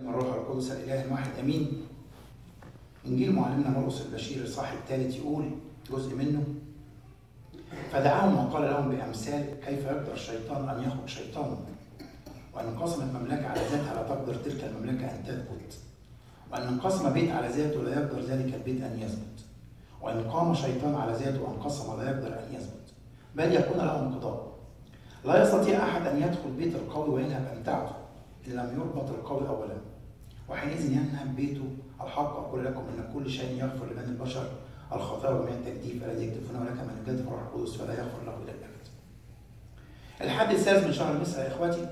من الروح القدس الاله الواحد امين انجيل معلمنا مرقس البشير الصح الثالث يقول جزء منه فدعاهم وقال لهم بامثال كيف يقدر الشيطان ان يخرج شيطانا وان انقسمت مملكه على ذاتها لا تقدر تلك المملكه ان تثبت وان انقسم بيت على ذاته لا يقدر ذلك البيت ان يثبت وان قام شيطان على ذاته وانقسم لا يقدر ان يثبت بل يكون له انقضاء لا يستطيع احد ان يدخل بيت القوي وينهب امتعته ان لم يربط القوي اولا وحينئذ ينهب بيته الحق اقول لكم ان كل شيء يغفر لبني البشر الخطايا وجميع التجديف الذي يكتفونه لك من الجد الروح القدس فلا يغفر له الى الابد. الحد الثالث من شهر مصر يا اخواتي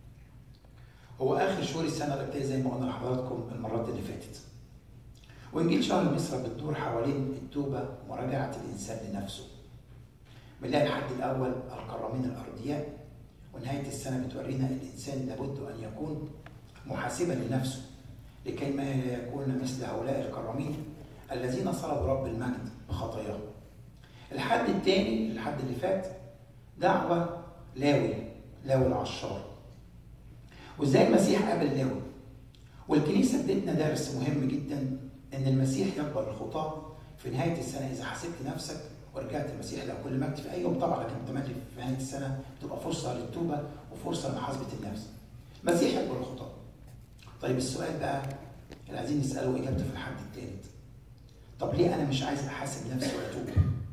هو اخر شهور السنه الابتدائيه زي ما قلنا لحضراتكم المرات اللي فاتت. وانجيل شهر مصر بتدور حوالين التوبه ومراجعه الانسان لنفسه. بنلاقي الحد الاول الكرامين الارضياء ونهايه السنه بتورينا الانسان لابد ان يكون محاسبا لنفسه لكي ما يكون مثل هؤلاء الكرامين الذين صلبوا رب المجد بخطاياهم. الحد الثاني الحد اللي فات دعوه لاوي لاوي العشار. وازاي المسيح قابل لاوي. والكنيسه ادتنا درس مهم جدا ان المسيح يقبل الخطاه في نهايه السنه اذا حسبت نفسك ورجعت المسيح له كل مجد في اي يوم طبعا لكن تملي في نهايه السنه بتبقى فرصه للتوبه وفرصه لمحاسبه النفس. المسيح يقبل الخطاه. طيب السؤال بقى اللي عايزين نساله اجابته في الحد الثالث. طب ليه انا مش عايز احاسب نفسي واتوب؟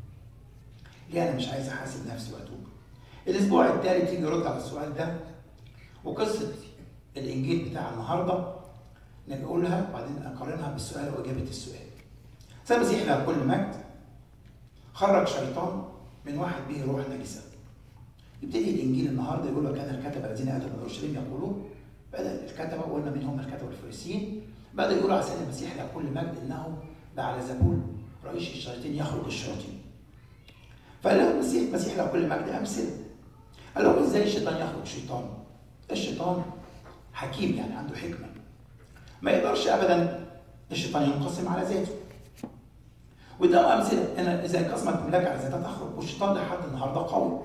ليه انا مش عايز احاسب نفسي واتوب؟ الاسبوع الثالث يجي يرد على السؤال ده وقصه الانجيل بتاع النهارده نقولها وبعدين اقارنها بالسؤال واجابه السؤال. سيد المسيح له كل مجد خرج شيطان من واحد به روح نجسه. يبتدي الانجيل النهارده يقول وكان الكتبه الذين اتوا من اورشليم يقولون بدا الكتبه وقلنا مين هم الكتبه الفريسيين بدا يقولوا على سيد المسيح له كل مجد انه بعلزبول رئيس الشياطين يخرج الشياطين. فقال له المسيح المسيح له كل مجد امثله. قال لهم ازاي الشيطان يخرج شيطان؟ الشيطان حكيم يعني عنده حكمه. ما يقدرش ابدا الشيطان ينقسم على ذاته. وده امثله انا اذا انقسمت المملكه على ذاتها تخرج والشيطان لحد النهارده قوي.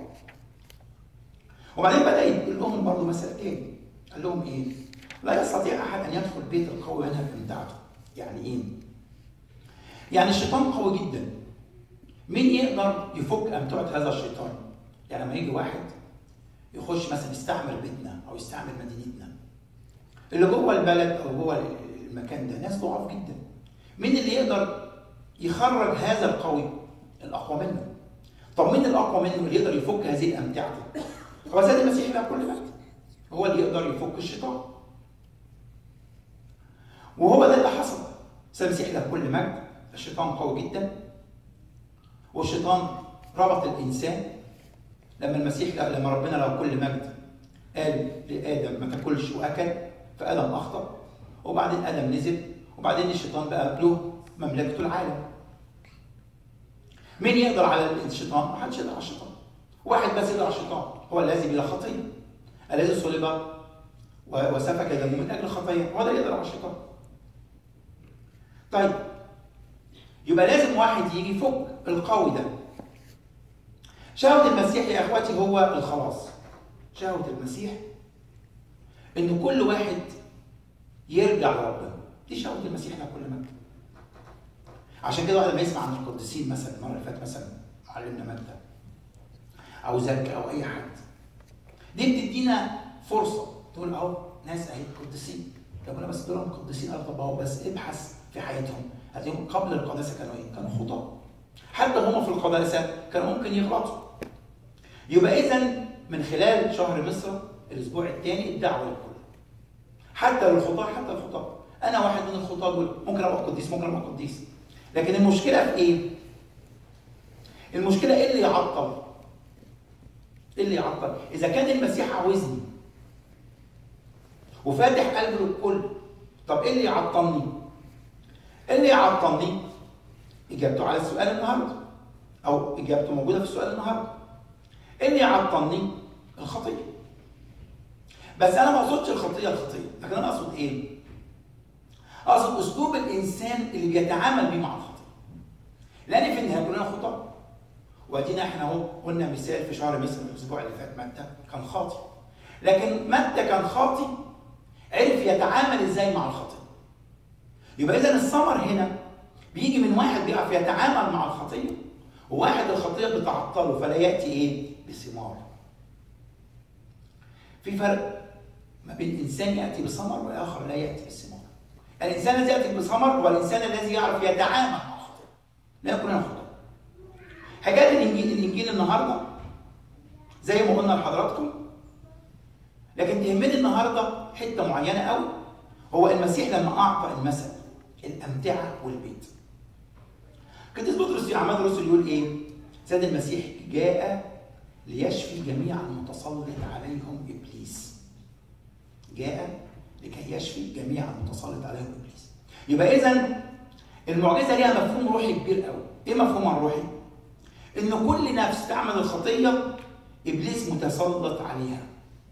وبعدين بدا يقول لهم برضه مثل تاني قال لهم ايه؟ لا يستطيع احد ان يدخل بيت القوي وينهب امتعته. يعني ايه؟ يعني الشيطان قوي جدا. مين يقدر يفك امتعه هذا الشيطان؟ يعني لما يجي واحد يخش مثلا يستعمر بيتنا او يستعمر مدينتنا. اللي جوه البلد او جوه المكان ده ناس ضعاف جدا. مين اللي يقدر يخرج هذا القوي؟ الاقوى منه. طب مين الاقوى منه اللي يقدر يفك هذه الامتعه؟ هو سيد المسيح له كل وقت. هو اللي يقدر يفك الشيطان. وهو ده اللي حصل. سيد المسيح له كل مجد الشيطان قوي جدا والشيطان ربط الانسان لما المسيح لما ربنا له كل مجد قال لادم ما تاكلش واكل فادم اخطا وبعدين ادم نزل وبعدين الشيطان بقى له مملكته العالم مين يقدر على الشيطان؟ ما حدش يقدر على الشيطان واحد بس يقدر على الشيطان هو الذي بلا خطيه الذي صلب وسفك دمه من اجل الخطيه هو ده يقدر على الشيطان طيب يبقى لازم واحد يجي يفك القوي ده شهوة المسيح يا اخواتي هو الخلاص شهوة المسيح ان كل واحد يرجع لربنا دي شهوة المسيح له كل مجد عشان كده واحد لما يسمع عن القديسين مثلا المره اللي فاتت مثلا معلمنا مادة او زكا او اي حد دي بتدينا فرصه تقول اهو ناس اهي قديسين طب انا بس دول قديسين قال طب اهو بس ابحث في حياتهم هتلاقيهم قبل القداسه كانوا ايه؟ كانوا خطاه. حتى هم في القداسه كانوا ممكن يغلطوا. يبقى اذا من خلال شهر مصر الاسبوع الثاني الدعوه للكل. حتى للخطاه حتى الخطاه. انا واحد من الخطاه دول ممكن ابقى قديس ممكن ابقى قديس. لكن المشكله في ايه؟ المشكله ايه اللي يعطل؟ ايه اللي يعطل؟ اذا كان المسيح عاوزني وفاتح قلبه للكل طب ايه اللي يعطلني؟ اللي يعطلني اجابته على السؤال النهارده او اجابته موجوده في السؤال النهارده اللي يعطلني الخطيه بس انا ما اقصدش الخطيه الخطيه لكن انا اقصد ايه اقصد اسلوب الانسان اللي بيتعامل بيه مع الخطيه لان في النهايه كلنا خطاه وادينا احنا اهو قلنا مثال في شهر مصر الاسبوع اللي فات متى كان خاطي لكن متى كان خاطي عرف يتعامل ازاي مع الخطيه يبقى اذا الثمر هنا بيجي من واحد بيعرف يتعامل مع الخطيه وواحد الخطيه بتعطله فلا ياتي ايه بثمار في فرق ما بين انسان ياتي بثمر واخر لا ياتي بثمار الانسان الذي ياتي بثمر هو الانسان الذي يعرف يتعامل مع الخطيه لا يكون الخطيه حكايه الانجيل الانجيل النهارده زي ما قلنا لحضراتكم لكن تهمني النهارده حته معينه قوي هو المسيح لما اعطى المثل الامتعه والبيت قديس بطرس في اعمال الرسل يقول ايه؟ سيد المسيح جاء ليشفي جميع المتسلط عليهم ابليس. جاء لكي يشفي جميع المتسلط عليهم ابليس. يبقى اذا المعجزه ليها مفهوم روحي كبير قوي. ايه مفهومها الروحي؟ ان كل نفس تعمل الخطيه ابليس متسلط عليها.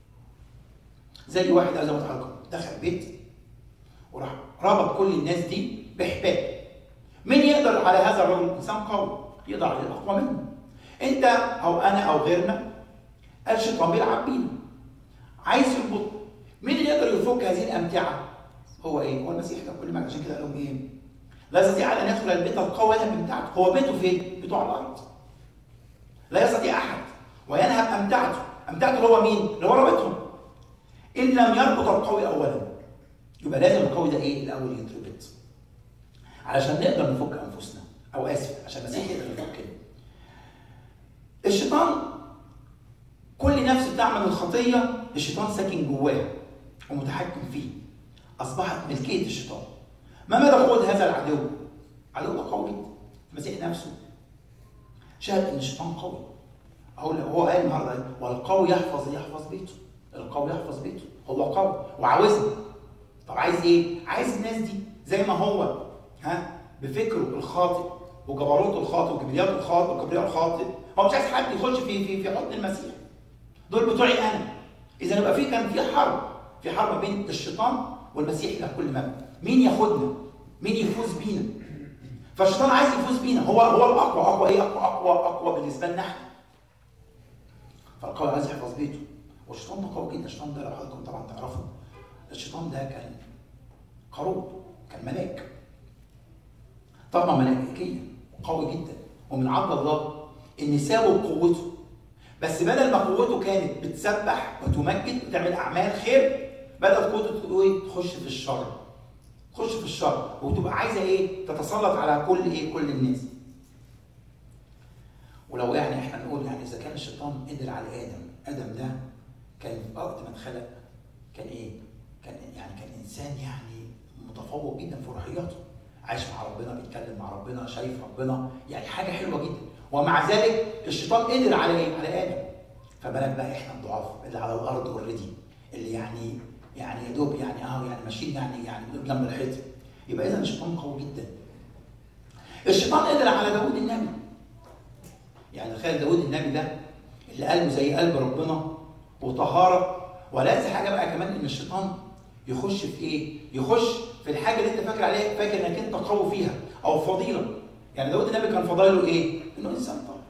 زي واحد عايز اقول لحضراتكم دخل بيت وراح ربط كل الناس دي بحبال مين يقدر على هذا الرجل انسان قوي يقدر على الاقوى منه انت او انا او غيرنا الشيطان بيلعب بينا عايز يربط مين اللي يقدر يفك هذه الامتعه هو ايه هو المسيح ده كل ما عشان كده قال لهم ايه لا يستطيع ان يدخل البيت القوي ولا بامتعته هو بيته فين بيته على الارض لا يستطيع احد وينهب امتعته امتعته هو مين اللي هو رابطهم ان لم يربط القوي اولا يبقى لازم القوي ده ايه الاول يتربط علشان نقدر نفك انفسنا او اسف عشان المسيح يقدر يفكنا الشيطان كل نفس بتعمل الخطيه الشيطان ساكن جواه ومتحكم فيه اصبحت ملكيه الشيطان ما مدى قوه هذا العدو عدو قوي المسيح نفسه شاهد ان الشيطان قوي هو هو قال النهارده والقوي يحفظ يحفظ بيته القوي يحفظ بيته هو قوي وعاوزنا طب عايز ايه؟ عايز الناس دي زي ما هو ها بفكره الخاطئ وجبروته الخاطئ وكبرياته الخاطئ وكبرياء الخاطئ هو مش عايز حد يخش في في في حضن المسيح دول بتوعي انا اذا يبقى في كان في حرب في حرب بين الشيطان والمسيح الى كل مبنى مين ياخدنا؟ مين يفوز بينا؟ فالشيطان عايز يفوز بينا هو هو الاقوى اقوى ايه؟ اقوى اقوى اقوى بالنسبه لنا احنا فالقوي عايز يحفظ بيته والشيطان ده قوي جدا الشيطان ده لو حضراتكم طبعا تعرفوا الشيطان ده كان قروب كان ملاك طبعا ملائكية قوي جدا ومن عدل الله ان سابوا قوته بس بدل ما قوته كانت بتسبح وتمجد وتعمل اعمال خير بدات قوته ايه تخش في الشر تخش في الشر وتبقى عايزه ايه تتسلط على كل ايه كل الناس ولو يعني احنا نقول يعني اذا كان الشيطان قدر على ادم ادم ده كان وقت ما اتخلق كان ايه كان يعني كان انسان يعني متفوق جدا في روحياته عايش مع ربنا بيتكلم مع ربنا شايف ربنا يعني حاجه حلوه جدا ومع ذلك الشيطان قدر على ايه على ادم فبالك بقى احنا الضعاف اللي على الارض اوريدي اللي يعني يعني يا دوب يعني اه يعني ماشيين يعني يعني جنب الحيط يبقى اذا الشيطان قوي جدا الشيطان قدر على داوود النبي يعني تخيل داوود النبي ده اللي قلبه زي قلب ربنا وطهاره ولا حاجه بقى كمان ان الشيطان يخش في ايه؟ يخش في الحاجه اللي انت فاكر عليها فاكر انك انت قوي فيها او فضيله. يعني داود النبي كان فضايله ايه؟ انه انسان طاهر.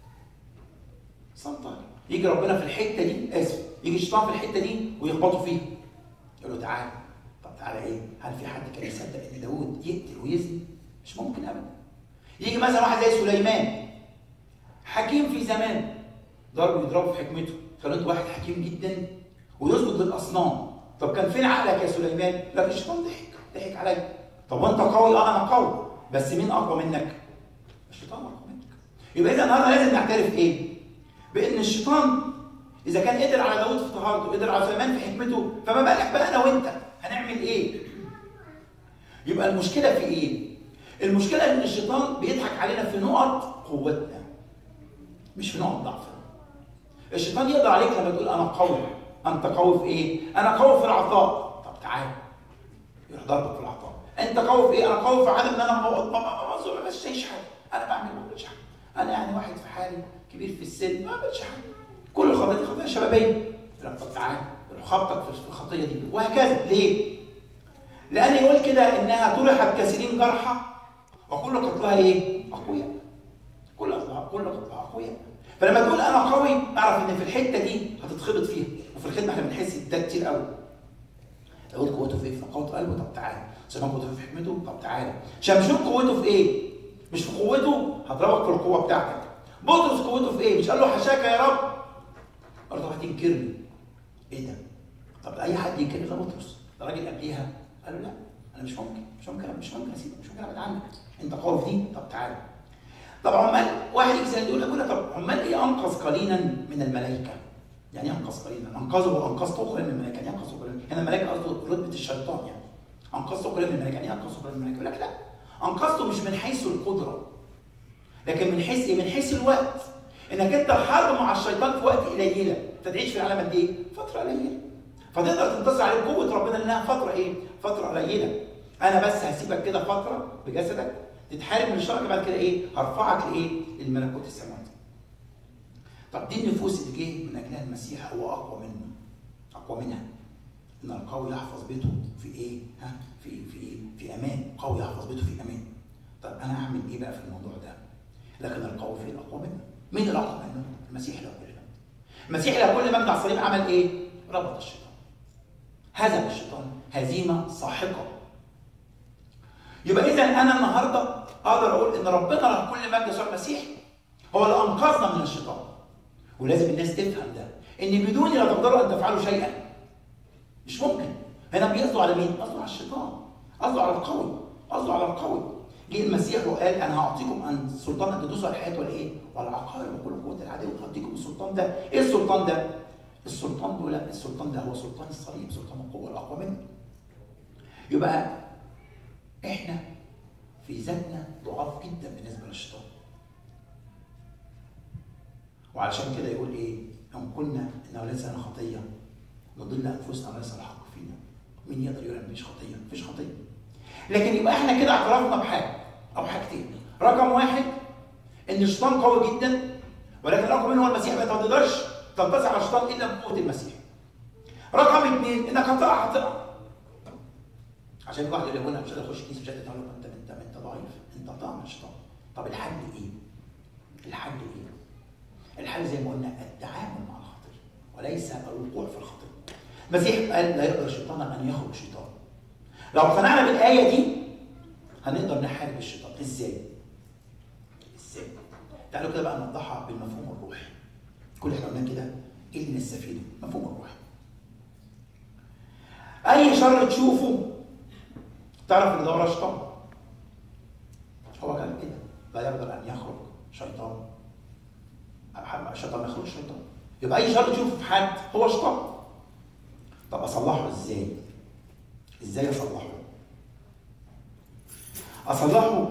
انسان طاهر. يجي ربنا في الحته دي اسف يجي الشيطان في الحته دي ويخبطه فيها. يقول له تعالى طب تعالى ايه؟ هل في حد كان يصدق ان داود يقتل ويزني؟ مش ممكن ابدا. يجي مثلا واحد زي سليمان حكيم في زمان ضرب يضربه في حكمته خليته واحد حكيم جدا ويسجد للاصنام طب كان فين عقلك يا سليمان؟ لا الشيطان ضحك ضحك عليا طب وانت قوي اه انا قوي بس مين اقوى منك؟ الشيطان اقوى منك يبقى اذا النهارده لازم نعترف ايه؟ بان الشيطان اذا كان قدر على داوود في طهارته قدر على سليمان في حكمته فما بالك بقى انا وانت هنعمل ايه؟ يبقى المشكله في ايه؟ المشكله ان الشيطان بيضحك علينا في نقط قوتنا مش في نقط ضعفنا الشيطان يقدر عليك لما تقول انا قوي انت قوي في ايه؟ انا قوي في العطاء طب تعالى يروح ضربك في العطاء انت قوي في ايه؟ انا قوي في عدم ان انا ما ما بشتريش حاجه انا بعمل ما بعملش حاجه انا يعني واحد في حالي كبير في السن ما بعملش حاجه كل الخطايا دي خطايا شبابيه يقول طب تعالى يروح خبطك في الخطيه دي وهكذا ليه؟ لان يقول كده انها طرحت كثيرين جرحى وكل قتلها ايه؟ اقوياء كل قتلها كل قتلها اقوياء فلما تقول انا قوي اعرف ان في الحته دي هتتخبط فيها وفي الخدمه احنا بنحس بده كتير قوي داود قوته في ايه؟ في نقاط قلبه طب تعالى سليمان قوته في حكمته طب تعالى شمشون قوته في ايه؟ مش في قوته هضربك في القوه بتاعتك بطرس قوته في ايه؟ مش قال له حشاك يا رب قال له هتنكرني ايه ده؟ طب اي حد ينكر الا بطرس ده راجل قبليها قال له لا انا مش ممكن مش ممكن مش ممكن اسيبك مش ممكن ابعد عنك انت قوي في دي طب تعالى طب عمال واحد يجي يسال يقول لك طب عمال ايه انقذ قليلا من الملائكه؟ يعني ايه انقذ قليلا؟ انقذه وانقذته قليلا من الملائكه، يعني ايه انقذه قليلا؟ هنا الملائكه قصده رتبه الشيطان يعني. انقذته قليلا من الملائكه، يعني ايه انقذته قليلا من الملائكه؟ يقول لك لا انقذته مش من حيث القدره لكن من حيث ايه؟ من حيث الوقت. انك انت الحرب مع الشيطان في وقت قليله، انت تعيش في العالم قد ايه؟ فتره قليله. فتقدر تنتصر عليه بقوه ربنا انها فتره ايه؟ فتره قليله. انا بس هسيبك كده فتره بجسدك تتحارب من الشر بعد كده ايه؟ هرفعك لايه؟ للملكوت السماوي. طب دي النفوس اللي جه من اجلها المسيح هو اقوى منه. اقوى منها. ان القوي يحفظ بيته في ايه؟ ها؟ في في ايه؟ في امان، قوي يحفظ بيته في امان. طب انا اعمل ايه بقى في الموضوع ده؟ لكن القوي فيه الاقوى منه. مين الاقوى منه؟ المسيح له كل مجد. المسيح له كل مجد على الصليب عمل ايه؟ ربط الشيطان. هزم الشيطان هزيمه ساحقه. يبقى اذا انا النهارده اقدر اقول ان ربنا له كل مجد يسوع المسيح هو اللي انقذنا من الشيطان ولازم الناس تفهم ده ان بدوني لا تقدروا ان تفعلوا شيئا مش ممكن هنا بيقصدوا على مين؟ قصده على الشيطان قصده على القوي قصده على القوي جه المسيح وقال انا هعطيكم ان سلطان ان تدوسوا على الحياه والايه؟ والعقارب وكل قوه العدو هعطيكم السلطان ده ايه السلطان ده؟ السلطان ده لا السلطان ده هو سلطان الصليب سلطان القوه الاقوى منه يبقى احنا في ذاتنا ضعاف جدا بالنسبه للشيطان وعلشان كده يقول ايه ان كنا انه ليس لنا خطيه نضل انفسنا وليس الحق فينا مين يقدر يقول مفيش خطيه مفيش خطيه لكن يبقى احنا كده اعترفنا بحاجه او حاجتين رقم واحد ان الشيطان قوي جدا ولكن الاقوى منه هو المسيح ما تقدرش تنتصر على الشيطان الا بقوه المسيح رقم اثنين انك هتقع هتقع عشان واحد يقول انا مش قادر اخش كيس مش قادر اقول انت انت انت ضعيف انت طعم الشيطان طب الحل ايه؟ الحل ايه؟ الحل زي ما قلنا التعامل مع الخطيه وليس الوقوع في الخطيه المسيح قال لا يقدر الشيطان ان يخرج شيطان لو اقتنعنا بالايه دي هنقدر نحارب الشيطان ازاي؟ ازاي؟ تعالوا كده بقى نوضحها بالمفهوم الروحي كل اللي احنا قلناه كده ايه اللي نستفيده؟ المفهوم الروحي اي شر تشوفه تعرف ان ده وراه شيطان هو كان كده لا يقدر ان يخرج شيطان الشيطان ما يخرجش شيطان يبقى اي شر تشوفه في حد هو شيطان طب اصلحه ازاي ازاي اصلحه اصلحه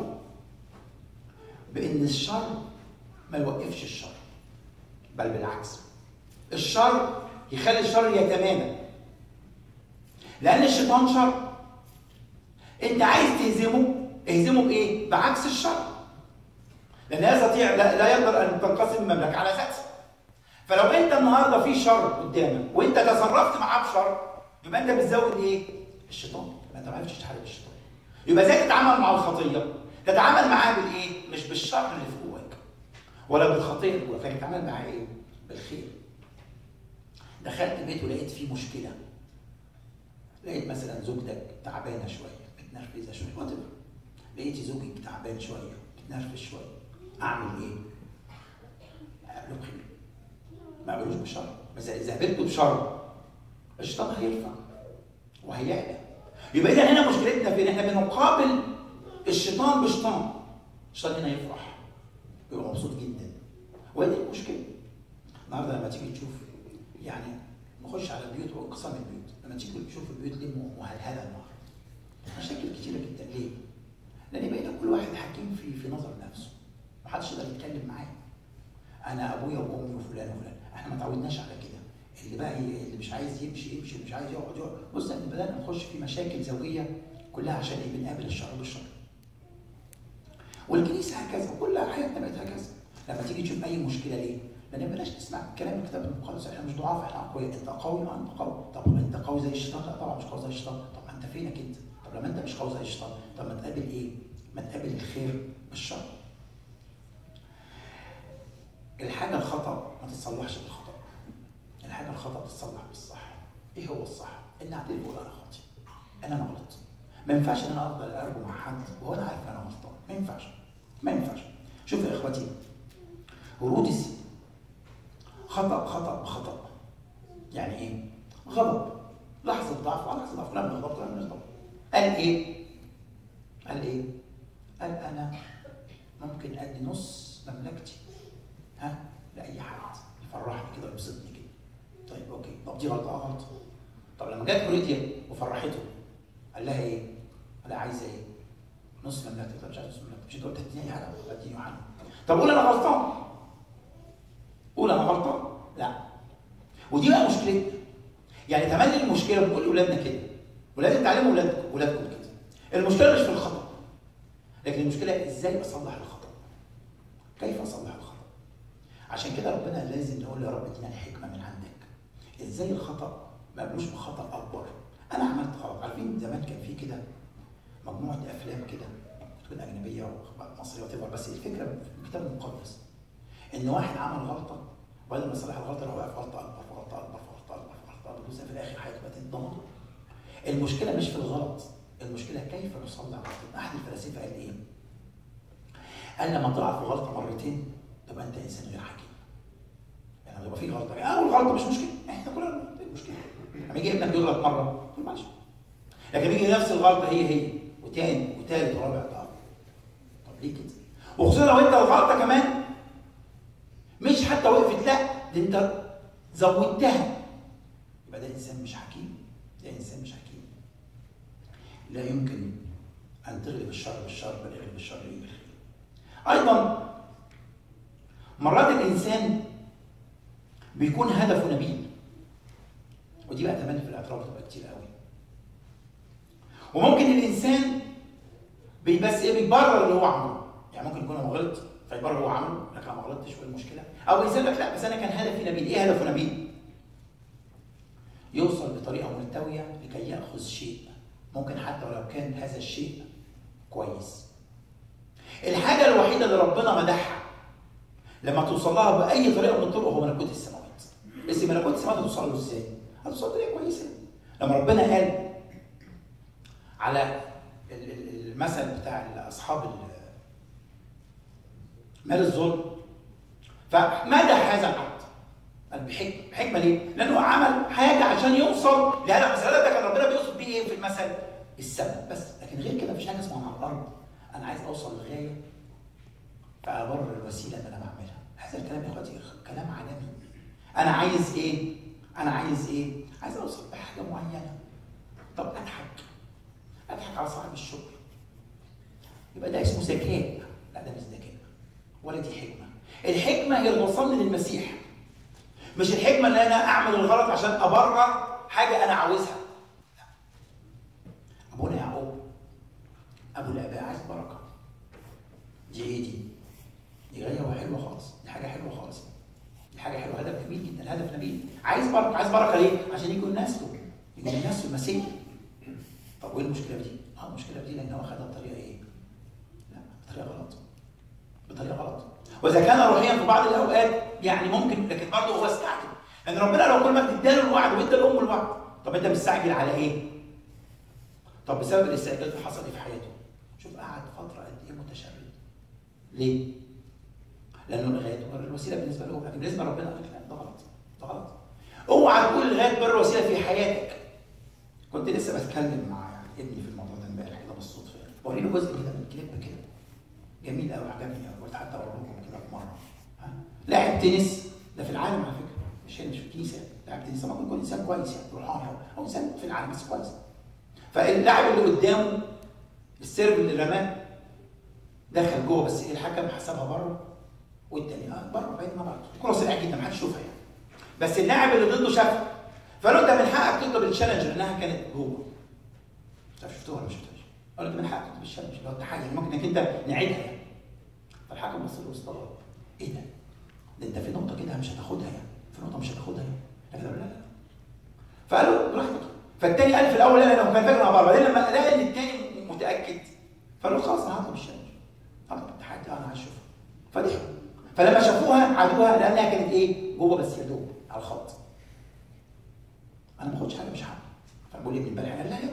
بان الشر ما يوقفش الشر بل بالعكس الشر يخلي الشر يتمادى لان الشيطان شر انت عايز تهزمه اهزمه بايه؟ بعكس الشر. لان لا يستطيع لا, لا يقدر ان تنقسم المملكه على اساسه. فلو انت النهارده في شر قدامك وانت تصرفت معاه بشر يبقى انت بتزود ايه؟ الشيطان، يبقى انت ما عرفتش تحارب الشيطان. يبقى ازاي تتعامل مع الخطيه؟ تتعامل معاه بالايه؟ مش بالشر اللي في جواك ولا بالخطيه اللي جواك، لكن تتعامل معاه ايه؟ بالخير. دخلت بيت ولقيت فيه مشكله. لقيت مثلا زوجتك تعبانه شويه متنرفزه شويه وات لقيتي زوجك تعبان شويه متنرفز شويه اعمل ايه؟ اقابله بخير ما اقابلوش بشر بس اذا قابلته بشر الشيطان هيرفع وهيعلى يبقى اذا هنا مشكلتنا فين؟ احنا بنقابل الشيطان بشيطان الشيطان هنا يفرح يبقى مبسوط جدا ودي المشكله النهارده لما تيجي تشوف يعني نخش على البيوت وانقسام البيوت لما تيجي تشوف البيوت ليه مهلهله النهارده مشاكل كتيره جدا ليه؟ لان بقينا كل واحد حكيم في في نظر نفسه محدش يقدر يتكلم معاه انا ابويا وامي وفلان وفلان احنا ما تعودناش على كده اللي بقى اللي مش عايز يمشي يمشي اللي مش عايز يقعد يقعد بص احنا بدانا نخش في مشاكل زوجيه كلها عشان ايه بنقابل الشر بالشر والكنيسه هكذا وكل حياتنا بقت هكذا لما تيجي تشوف اي مشكله ليه؟ لان بلاش نسمع كلام الكتاب المقدس احنا مش ضعاف احنا اقوياء انت قوي اه انت قوي طب انت قوي زي الشيطان لا طبعا مش قوي زي الشيطان طب انت فينك انت طب لما انت مش قوي زي الشيطان طب ما تقابل ايه؟ ما تقابل الخير بالشر الحاجه الخطا ما تتصلحش بالخطا الحاجه الخطا تتصلح بالصح ايه هو الصح؟ ان اعترف واقول انا خاطئ ان انا غلط ما ينفعش ان انا افضل ارجو مع حد وهو انا عارف ان انا غلطان ما ينفعش ما ينفعش شوفوا يا اخواتي هرودس خطا خطا بخطا يعني ايه غضب لحظه ضعف وعلى لحظه ضعف لا بنغضب ولا بنغضب قال ايه قال ايه قال انا ممكن ادي نص مملكتي ها لاي حد يفرحني كده ويبسطني كده طيب اوكي طب دي غلطه اه غلطه طب لما جت هروديا وفرحته قال لها ايه؟ قال لها عايزه ايه؟ نص مملكتك طب مش عايز نص مملكتك مش انت قلت هتديني اي حاجه اديني يوحنا طب قول انا غلطان قول انا غلطان لا ودي بقى مشكلتنا يعني تملي المشكله بنقول لاولادنا كده ولازم تعلموا اولادكم اولادكم كده المشكله مش في الخطا لكن المشكله ازاي اصلح الخطا كيف اصلح الخطا عشان كده ربنا لازم نقول يا رب ادينا الحكمه من عندك ازاي الخطا ما يبقوش بخطا اكبر انا عملت غلط عارفين زمان كان في كده مجموعه افلام كده تكون اجنبيه ومصريه وتبقى بس الفكره في الكتاب المقدس ان واحد عمل غلطه وبعد ما صلح الغلطه راح واقع في غلطه اكبر في غلطه اكبر في غلطه اكبر في غلطه اكبر في الاخر حياته بقت تتدمر المشكله مش في الغلط المشكله كيف نصلح الغلط احد الفلاسفه قال ايه؟ قال لما تقع في غلطه مرتين تبقى انت انسان غير حكيم يعني لما يبقى في غلطه يعني اول غلطه مش مشكله احنا كلنا ايه المشكله؟ لما يجي ابنك يغلط مره تقول معلش لكن يجي نفس الغلطه هي هي وتاني وتالت ورابع طب طب ليه كده؟ وخصوصا لو انت الغلطه كمان مش حتى وقفت لا ده انت زودتها يبقى ده انسان مش حكيم ده انسان مش حكيم لا يمكن ان تغلب الشر بالشر بل يغلب الشر بالخير ايضا مرات الانسان بيكون هدفه نبيل ودي بقى تملي في الاعتراف بتبقى كتير قوي وممكن الانسان بس ايه بيبرر اللي هو عمله يعني ممكن يكون هو غلط فيبرر هو عمله لكن انا ما غلطتش وايه المشكله او انسان لك لا بس انا كان هدفي نبيل ايه هدفه نبيل يوصل بطريقه ملتويه لكي ياخذ شيء ممكن حتى ولو كان هذا الشيء كويس الحاجه الوحيده اللي ربنا مدحها لما توصل لها باي طريقه من الطرق هو ملكوت السماوات بس ملكوت السماوات هتوصل له ازاي هتوصل بطريقه كويسه لما ربنا قال على المثل بتاع اصحاب مال الظلم فمدح هذا العبد قال بحكمه بحكمه ليه؟ لانه عمل حاجه عشان يوصل لهذا المثل ده كان ربنا بيقصد بيه ايه في المثل؟ السبب بس لكن غير كده مفيش حاجه اسمها على الارض انا عايز اوصل لغايه فابرر الوسيله اللي انا بعملها هذا الكلام يا اخواتي كلام عالمي انا عايز ايه؟ انا عايز ايه؟ عايز اوصل بحاجه معينه طب اضحك اضحك على صاحب الشغل يبقى ده اسمه ذكاء لا ده مش ذكاء ولا دي حكمه الحكمه هي اللي توصلني للمسيح مش الحكمه ان انا اعمل الغلط عشان ابرر حاجه انا عاوزها لا. ابونا يعقوب ابو الاباء عايز بركه دي ايه دي؟ دي غايه وحلوه خالص دي حاجه حلوه خالص دي حاجه حلوه هدف جميل جدا الهدف نبيل عايز بركه عايز بركه ليه؟ عشان يجوا الناس له يجوا الناس في المسيح طب وايه المشكله في دي؟ اه المشكله في دي لان هو خدها بطريقه ايه؟ لا بطريقه غلط بطريقه غلط واذا كان روحيا في بعض الاوقات يعني ممكن لكن برضه هو استعجل لان ربنا لو كل ما اداله الوعد وادى الام الوعد طب انت مستعجل على ايه؟ طب بسبب الاستعجال اللي حصل في حياته شوف قعد فتره قد ايه متشرد ليه؟ لانه الغايه تبرر الوسيله بالنسبه له لكن بالنسبه لربنا قال لا ده غلط ده غلط اوعى تقول الغايه تبرر الوسيله في حياتك كنت لسه بتكلم مع ابني في الموضوع ده امبارح كده بالصدفه بوري له جزء كده من كليب كده جميل قوي عجبني قوي قلت حتى اقول لكم كده في مره ها لاعب تنس ده في العالم على فكره مش هنا مش في الكنيسه لاعب تنس ممكن يكون انسان كويس يعني روحاني او او انسان في العالم بس كويس فاللاعب اللي قدامه السيرف اللي رماه دخل جوه بس ايه الحكم حسبها بره والتاني اه بره بعيد ما بره الكره سريعه جدا ما حدش يشوفها يعني بس اللاعب اللي ضده شافها فقال له انت من حقك تطلب التشالنج لانها كانت جوه مش عارف شفتوها ولا ما شفتهاش قال له انت من حقك تطلب التشالنج اللي هو التحدي يعني ممكن انك انت نعيدها يعني فالحكم بص له واستغرب ايه ده؟ ده انت في نقطه كده مش هتاخدها يعني في نقطه مش هتاخدها يعني لكن لا لا فقال له براحتك فالتاني قال في الاول لا لا كان فاكر بره بعدين لما لقى ان التاني متاكد فقال له خلاص انا هطلب التشالنج هطلب التحدي انا عايز اشوفها فضحكوا فلما شافوها عادوها لانها كانت ايه؟ جوه بس يا دوب على الخط انا ما باخدش حاجه مش حق فبقول لي ابني امبارح قال لا يا بابا لا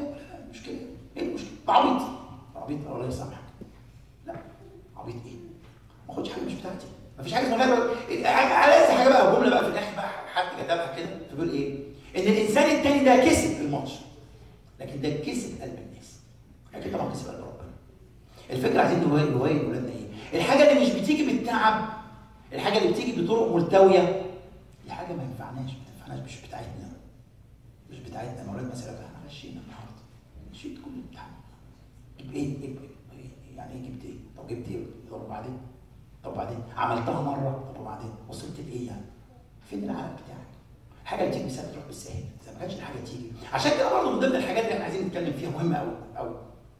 المشكله ايه المشكله؟ ده عبيط عبيط الله يسامحك لا عبيط ايه؟ ما اخدش حاجه مش بتاعتي مفيش حاجه اسمها غير على حاجه بقى جمله بقى في الاخر بقى حد كتبها كده فبيقول ايه؟ ان الانسان التاني ده كسب الماتش لكن ده كسب قلب الناس لكن طبعا كسب قلب ربنا الفكره عايزين نوين نوين ولادنا ايه؟ الحاجه اللي مش بتيجي بالتعب الحاجه اللي بتيجي بطرق ملتويه دي حاجه ما ينفعناش ما تنفعناش مش بتاعتنا مش بتاعتنا مرات مثلا احنا غشينا النهارده شيت كل الامتحان جيب ايه جيب ايه يعني ايه جبت ايه طب جبت ايه طب وبعدين طب وبعدين عملتها مره طب وبعدين وصلت لايه يعني فين العالم بتاعك الحاجه اللي تيجي بالسهل تروح بالسهل اذا ما كانتش الحاجه تيجي عشان كده برضه من ضمن الحاجات اللي احنا عايزين نتكلم فيها مهمه قوي قوي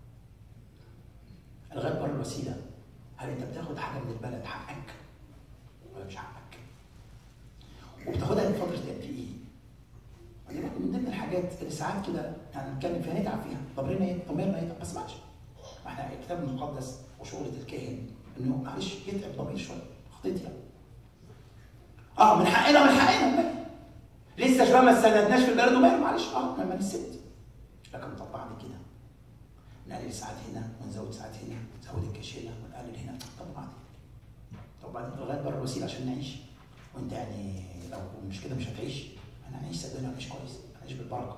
الغايه بره الوسيله هل انت بتاخد حاجه من البلد حقك ولا مش حقك وبتاخدها لفتره قد ايه ودي برضه من ضمن الحاجات اللي ساعات كده يعني نتكلم فيها نتعب فيها ضميرنا ايه؟ ضميرنا ايه؟ ما اسمعش ما احنا الكتاب المقدس وشغله الكاهن انه معلش يتعب ضمير شويه خطيتي يعني. اه من حقنا من حقنا مالي. لسه شويه ما استندناش في البلد وماله معلش اه ما نسيت لكن طب بعد كده نقلل ساعات هنا ونزود ساعات هنا نزود الكاش هنا ونقلل هنا طب بعدين طب بعدين لغايه بره الوسيله عشان نعيش وانت يعني لو مش كده مش هتعيش انا هنعيش صدقني هنعيش كويس هنعيش بالبركه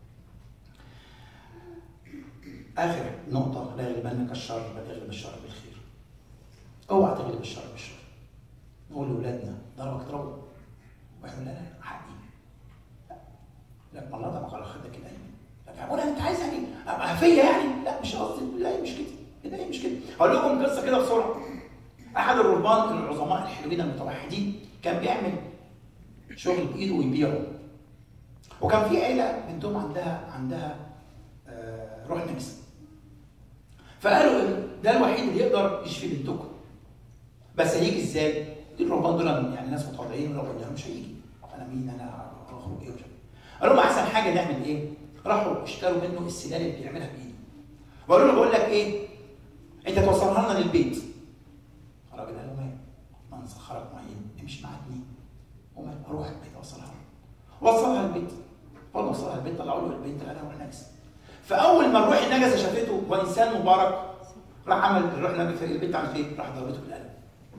اخر نقطه لا يغلبنك الشر بل اغلب الشر بالخير اوعى تغلب الشر بالشر نقول لاولادنا ضربك اضربه واحنا لا لا حقي لا لا الله ده ما قال خدك الايمن لكن هقول انت عايز يعني ابقى فيا يعني لا مش قصدي لا مش كده لا مش كده هقول لكم قصه كده بسرعه احد الرهبان العظماء الحلوين المتوحدين كان بيعمل شغل بايده ويبيعه وكان في عيله بنتهم عندها عندها آه روح نجس فقالوا ده الوحيد اللي يقدر يشفي بنتكم بس هيجي ازاي؟ الرهبان دول يعني ناس متواضعين ولو قلنا مش هيجي انا مين انا اخرج ايه ومش قالوا لهم احسن حاجه نعمل ايه؟ راحوا اشتروا منه السلال اللي بيعملها بايده وقالوا له بقول لك ايه؟ انت توصلها لنا للبيت الراجل قال له مال ما نسخرك معين امشي مع اتنين ومال اروح البيت اوصلها له وصلها البيت اول ما وصلها البيت طلعوا له البيت لقى روح نجس فاول ما الروح النجسه شافته هو انسان مبارك راح عمل الروح النجسه البيت عمل ايه؟ راح ضربته بالقلم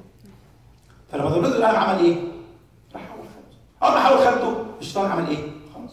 فلما ضربته بالقلم عمل ايه؟ راح حول خدته اول ما حول خدته الشيطان عمل ايه؟ خلاص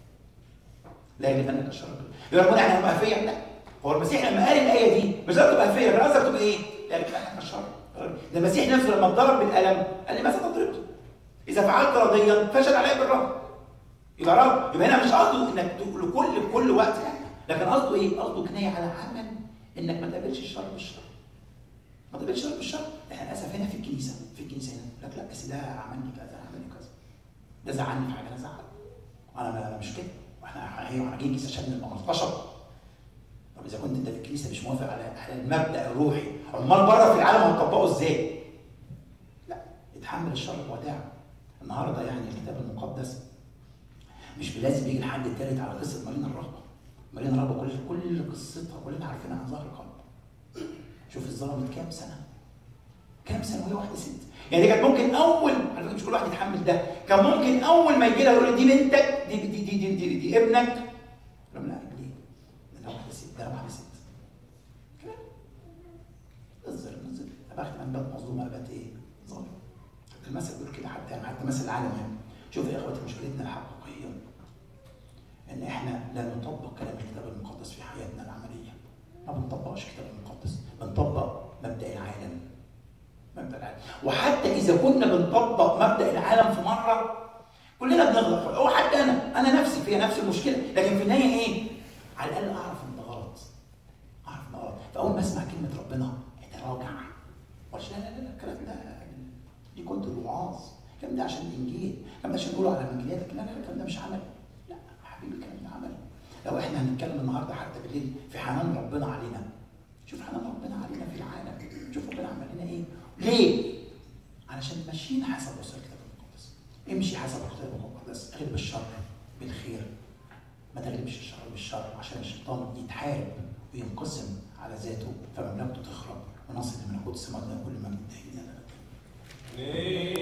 لا يجبنك الشر يقول ربنا احنا هنبقى فيا لا هو المسيح لما قال الايه دي مش لازم تبقى فيا الرئاسه تبقى ايه؟ لا يجبنك الشر ده المسيح نفسه لما اتضرب بالقلم قال لي ماذا تضربته؟ اذا فعلت راضيا فشل علي بالرب يبقى رب يبقى هنا مش قصده انك تقول كل كل وقت لا لكن قصده ايه؟ قصده كنايه على عمل انك ما تقابلش الشر بالشر ما تقابلش الشر بالشر احنا للاسف هنا في الكنيسه في الكنيسه هنا يقول لك لا بس ده عملني كذا عملني كذا ده زعلني في حاجه انا زعل وانا انا مش كده واحنا هي واحنا جايين الكنيسه عشان نبقى ملطشه طب اذا كنت انت في الكنيسه مش موافق على على المبدا الروحي امال بره في العالم هنطبقه ازاي؟ لا اتحمل الشر بوداع النهارده يعني الكتاب المقدس مش لازم يجي لحد التالت على قصه مارينا الرهبه مارينا الرهبه كل كل قصتها كلنا عارفينها عن ظهر قلب شوف اتظلمت كام سنه كام سنه وهي واحده ست يعني دي كانت ممكن اول على فكره مش كل واحد يتحمل ده كان ممكن اول ما يجي لها يقول دي بنتك دي دي دي دي, دي, دي, دي ابنك يقول لا ليه؟ ده انا واحده ست ده انا واحده ست كده نزل نزل ابقى من بات مظلومه بات ايه؟ ظالم المثل بيقول كده حتى يعني حتى مثل العالم يعني شوف يا اخواتي مشكلتنا الحقيقيه ان احنا لا نطبق كلام الكتاب المقدس في حياتنا العمليه ما بنطبقش الكتاب المقدس بنطبق مبدا العالم مبدا العالم وحتى اذا كنا بنطبق مبدا العالم في مره كلنا بنغلط هو حتى انا انا نفسي فيها نفس المشكله لكن في النهايه ايه على الاقل اعرف ان ده غلط اعرف ان ده غلط فاول ما اسمع كلمه ربنا اتراجع مش لا لا لا الكلام ده دي كنت الوعاظ الكلام ده عشان الانجيل الكلام ده عشان نقوله على المجلات لكن لا لا الكلام ده مش عمل لا حبيبي الكلام ده عمل لو احنا هنتكلم النهارده حتى بالليل في حنان ربنا علينا شوف حنان ربنا علينا في العالم شوف ربنا عمل لنا ايه ليه؟ علشان ماشيين حسب وصايا الكتاب المقدس امشي حسب الكتاب المقدس اغلب الشر بالخير ما تغلبش الشر بالشر عشان الشيطان يتحارب وينقسم على ذاته فمملكته تخرب ونصل لملكوت السماء كل ما من